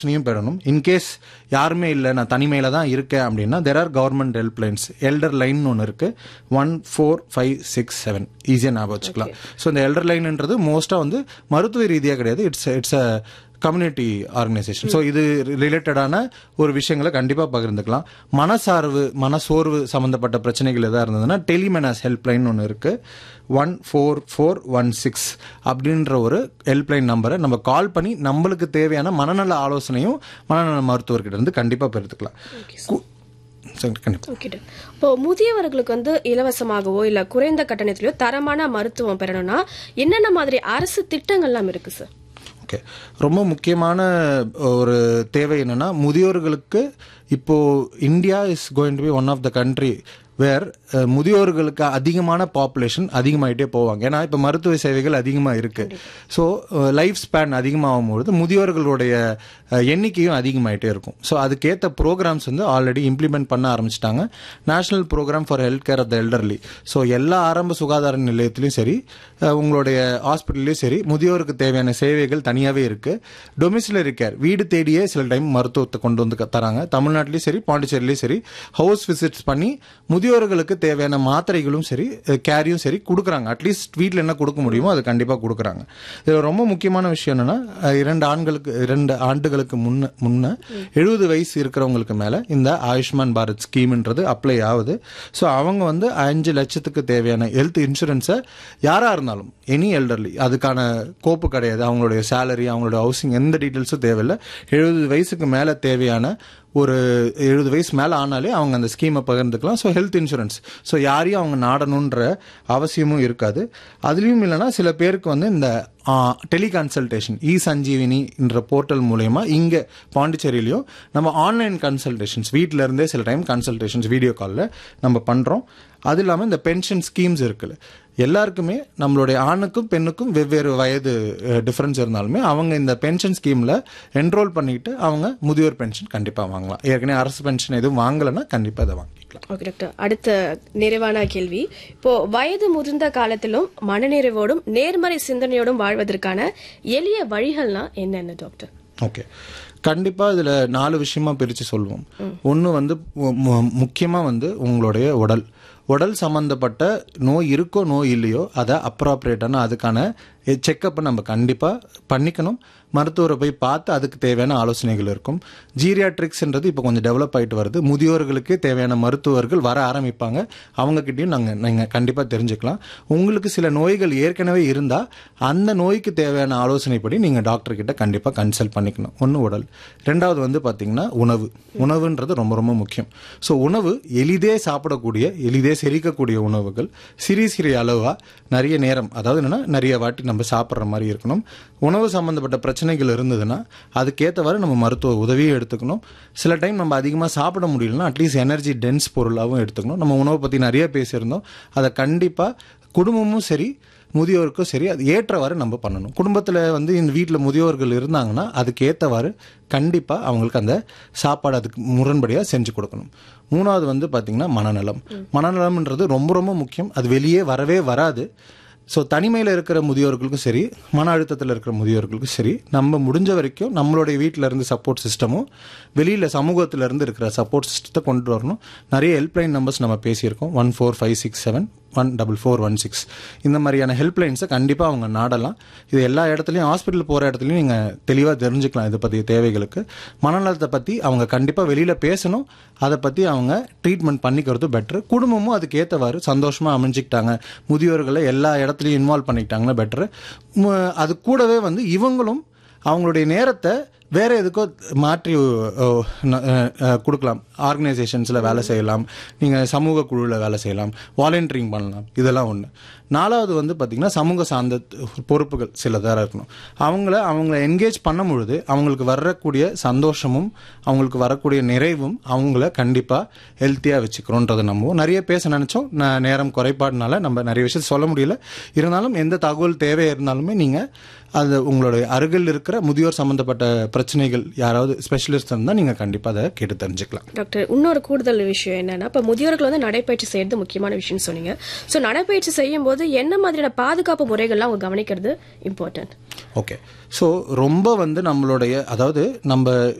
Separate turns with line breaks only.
ஆலோசனையும் பெறணும் இன்கேஸ் யாருமே இல்லை நான் தனிமையில தான் இருக்கேன் அப்படின்னா there are government help lines elder line ஒன்று இருக்கு one four five six seven ஈஸியாக ஞாபகம் வச்சுக்கலாம் ஸோ இந்த எல்டர் லைன்ன்றது மோஸ்ட்டாக வந்து மருத்துவ ரீதியாக கிடையாது it's it's a community organisation so இது ரிலேட்டடான ஒரு விஷயங்களை கண்டிப்பாக பகிர்ந்துக்கலாம் மனசார்வு மனசோர்வு சம்மந்தப்பட்ட பிரச்சனைகள் எதாக இருந்ததுன்னா டெலிமெனாஸ் ஹெல்ப்லைன் ஒன்று இருக்கு one four four one six அப்படின்ற ஒரு ஹெல்ப்லைன் நம்பரை நம்ம கால் பண்ணி நம்மளுக்கு தேவையான மனநல ஆலோசனையும் மனநல மருத்துவர்கிட்ட இருந்து கண்டிப்பாக பெற்றுக்கலாம் கு- சரி, கண்டிப்பா
ஓகே டாக்டர். இப்போ முதியவர்களுக்கு வந்து இலவசமாகவோ இல்ல குறைந்த கட்டணத்திலயோ தரமான மருத்துவம் பெறணும்னா என்னென்ன மாதிரி அரசு திட்டங்கள்லாம் இருக்கு சார்
ஓகே ரொம்ப முக்கியமான ஒரு தேவை என்னன்னா முதியோர்களுக்கு இப்போ India is going to be one of the country where முதியோர்களுக்கு அதிகமான பாப்புலேஷன் அதிகமாயிட்டே போவாங்க ஏன்னா இப்போ மருத்துவ சேவைகள் அதிகமாக இருக்கு ஸோ லைஃப் ஸ்பேன் அதிகமாகும் பொழுது முதியோர்களுடைய அஹ், எண்ணிக்கையும் அதிகமாயிட்டே இருக்கும் ஸோ அதுக்கேற்ற ப்ரோக்ராம்ஸ் வந்து ஆல்ரெடி இம்ப்ளிமெண்ட் பண்ண ஆரம்பிச்சிட்டாங்க national programme for health care of the elderly so எல்லா ஆரம்ப சுகாதார நிலையத்திலையும் சரி அஹ், உங்களுடைய ஹாஸ்பிட்டல்லையும் சரி முதியோருக்கு தேவையான சேவைகள் தனியாகவே இருக்கு டொமிசிலரி கேர் வீடு தேடியே சில டைம் மருத்துவத்தை கொண்டு வந்து க- தராங்க தமிழ்நாட்டிலையும் சரி பாண்டிச்சேரிலையும் சரி ஹவுஸ் விசிட்ஸ் பண்ணி முதியோர்களுக்கு தேவையான மாத்திரைகளும் சரி கேரியும் சரி கொடுக்குறாங்க அட்லீஸ்ட் வீட்டில் என்ன கொடுக்க முடியுமோ அது கண்டிப்பாக கொடுக்குறாங்க இதில் ரொம்ப முக்கியமான விஷயம் என்னன்னா அஹ், இரண்டு ஆண்களுக்கு இரண்டு ஆண்டுகளுக்கு முன்ன முன்ன எழுபது வயசு இருக்கிறவங்களுக்கு மேலே இந்த ஆயுஷ்மான் பாரத் ஸ்கீம்ன்றது அப்ளை ஆகுது ஸோ அவங்க வந்து அஞ்சு லட்சத்துக்கு தேவையான ஹெல்த் இன்சூரன்ஸை யாராக இருந்தாலும் எனி எல்டர்லி அதுக்கான கோப்பு கிடையாது அவங்களுடைய சேலரி அவங்களுடைய ஹவுசிங் எந்த டீட்டெயில்ஸும் தேவையில்லை எழுபது வயசுக்கு மேலே தேவையான ஒரு எழுபது வயசு மேலே ஆனாலே அவங்க அந்த ஸ்கீமை பகிர்ந்துக்கலாம் ஸோ ஹெல்த் இன்சூரன்ஸ் ஸோ யாரையும் அவங்க நாடணுன்ற அவசியமும் இருக்காது அதுலேயும் இல்லைன்னா சில பேருக்கு வந்து இந்த டெலி கன்சல்டேஷன் இ சஞ்சீவினின்ற போர்ட்டல் மூலயமா இங்கே பாண்டிச்சேரியிலையும் நம்ம ஆன்லைன் கன்சல்டேஷன்ஸ் வீட்டில இருந்தே சில டைம் கன்சல்டேஷன்ஸ் வீடியோ காலில் நம்ம பண்ணுறோம் அது இல்லாமல் இந்த பென்ஷன் ஸ்கீம்ஸ் இருக்குல்ல எல்லாருக்குமே நம்மளுடைய ஆணுக்கும் பெண்ணுக்கும் வெவ்வேறு வயது டிஃப்ரென்ஸ் இருந்தாலுமே அவங்க இந்த பென்ஷன் ஸ்கீமில் என்ரோல் பண்ணிட்டு அவங்க முதியோர் பென்ஷன் கண்டிப்பாக வாங்கலாம் ஏற்கனவே அரசு பென்ஷன் எதுவும் வாங்கலைன்னா கண்டிப்பாக அதை வாங்கிக்கலாம்
ஓகே டாக்டர் அடுத்த நிறைவான கேள்வி இப்போ வயது முதிர்ந்த காலத்திலும் மனநிறைவோடும் நேர்மறை சிந்தனையோடும் வாழ்வதற்கான எளிய வழிகள்லாம் என்னென்ன டாக்டர்
ஓகே கண்டிப்பா இதுல நாலு விஷயமா பிரிச்சு சொல்லுவோம் ஒன்னு வந்து மு- மு- முக்கியமா வந்து உங்களுடைய உடல் உடல் சம்பந்தப்பட்ட நோய் இருக்கோ நோய் இல்லையோ அதை அப்ராப்ரேட்டான அதுக்கான செக்கப்பை நம்ம கண்டிப்பா பண்ணிக்கணும் மருத்துவரை போய் பார்த்து அதுக்கு தேவையான ஆலோசனைகள் இருக்கும் ஜீரியாட்ரிக்ஸ்ன்றது இப்போ கொஞ்சம் டெவலப் ஆயிட்டு வருது முதியோர்களுக்கே தேவையான மருத்துவர்கள் வர ஆரம்பிப்பாங்க அவங்க கிட்டயும் நாங்கள் நீங்கள் கண்டிப்பாக தெரிஞ்சுக்கலாம் உங்களுக்கு சில நோய்கள் ஏற்கனவே இருந்தால் அந்த நோய்க்கு தேவையான ஆலோசனைப்படி நீங்கள் டாக்டர் கிட்ட கண்டிப்பாக கன்சல்ட் பண்ணிக்கணும் ஒன்று உடல் ரெண்டாவது வந்து பார்த்தீங்கன்னா உணவு உணவுன்றது ரொம்ப ரொம்ப முக்கியம் ஸோ உணவு எளிதே சாப்பிடக்கூடிய எளிதே செரிக்கக்கூடிய உணவுகள் சிறிய சிறிய அளவாக நிறைய நேரம் அதாவது என்னன்னா நிறைய வாட்டி நம்ம சாப்பிட்ற மாதிரி இருக்கணும் உணவு சம்பந்தப்பட்ட பிரச்சனைகள் இருந்ததுன்னா அதுக்கேற்றவாறு நம்ம மருத்துவ உதவியும் எடுத்துக்கணும் சில டைம் நம்ம அதிகமாக சாப்பிட முடியலன்னா அட்லீஸ்ட் எனர்ஜி டென்ஸ் பொருளாகவும் எடுத்துக்கணும் நம்ம உணவை பற்றி நிறைய பேசியிருந்தோம் அதை கண்டிப்பாக குடும்பமும் சரி முதியோருக்கும் சரி அது ஏற்றவாறு நம்ம பண்ணணும் குடும்பத்தில் வந்து இந்த வீட்டில் முதியோர்கள் இருந்தாங்கன்னா அதுக்கு ஏற்றவாறு கண்டிப்பாக அவங்களுக்கு அந்த சாப்பாடு அதுக்கு முரண்படியாக செஞ்சு கொடுக்கணும் மூணாவது வந்து பார்த்திங்கன்னா மனநலம் மனநலம்ன்றது ரொம்ப ரொம்ப முக்கியம் அது வெளியே வரவே வராது ஸோ தனிமையில் இருக்கிற முதியோர்களுக்கும் சரி மன அழுத்தத்தில் இருக்கிற முதியோர்களுக்கும் சரி நம்ம முடிஞ்ச வரைக்கும் நம்மளுடைய வீட்டில் இருந்து சப்போர்ட் சிஸ்டமும் வெளியில் சமூகத்தில் இருந்து இருக்கிற சப்போர்ட் சிஸ்டத்தை கொண்டு வரணும் நிறைய ஹெல்ப்லைன் நம்பர்ஸ் நம்ம பேசியிருக்கோம் one four five six seven one double four one six இந்த மாதிரியான ஹெல்ப்லைன்ஸை கண்டிப்பாக அவங்க நாடலாம் இது எல்லா இடத்துலையும் ஹாஸ்பிட்டல் போகிற இடத்துலையும் நீங்கள் தெளிவாக தெரிஞ்சுக்கலாம் இதை பற்றிய தேவைகளுக்கு மனநலத்தை பற்றி அவங்க கண்டிப்பாக வெளியில் பேசணும் அதை பற்றி அவங்க ட்ரீட்மெண்ட் பண்ணிக்கிறது பெட்ரு குடும்பமும் அதுக்கு ஏற்றவாறு சந்தோஷமாக அமைஞ்சிக்கிட்டாங்க முதியோர்களை எல்லா இடத்துலையும் இன்வால்வ் பண்ணிக்கிட்டாங்கன்னா பெட்ரு அது கூடவே வந்து இவங்களும் அவங்களுடைய நேரத்தை வேற எதுக்கோ மாற்றி அஹ், ந- அஹ், கொடுக்கலாம் ஆர்கனைசேஷன்ஸில் வேலை செய்யலாம் நீங்கள் சமூக குழுவில் வேலை செய்யலாம் வாலண்டியரிங் பண்ணலாம் இதெல்லாம் ஒன்று நாலாவது வந்து பார்த்திங்கன்னா சமூக சார்ந்த பொறுப்புகள் சிலதாக இருக்கணும் அவங்கள அவங்கள என்கேஜ் பண்ணும் பொழுது அவங்களுக்கு வரக்கூடிய சந்தோஷமும் அவங்களுக்கு வரக்கூடிய நிறைவும் அவங்கள கண்டிப்பாக ஹெல்த்தியாக வச்சுக்கிறோன்றதை நம்புவோம் நிறைய பேச நினச்சோம் நான் நேரம் குறைபாடுனால நம்ம நிறைய விஷயம் சொல்ல முடியல இருந்தாலும் எந்த தகவல் தேவை இருந்தாலுமே நீங்கள் அது உங்களுடைய அருகில் இருக்கிற முதியோர் சம்பந்தப்பட்ட பிரச்சனைகள் யாராவது ஸ்பெஷலிஸ்ட் இருந்தால் நீங்கள் கண்டிப்பாக அதை கேட்டு தெரிஞ்சுக்கலாம்
டாக்டர் இன்னொரு கூடுதல் விஷயம் என்னன்னா இப்ப முதியோர்கள் வந்து நடைப்பயிற்சி செய்யறது முக்கியமான விஷயம்னு சொன்னீங்க சோ நடைப்பயிற்சி செய்யும் போது என்ன மாதிரியான பாதுகாப்பு முறைகள்லாம் அவங்க கவனிக்கிறது இம்பார்ட்டன்ட்
ஓகே ஸோ ரொம்ப வந்து நம்மளுடைய அதாவது நம்ம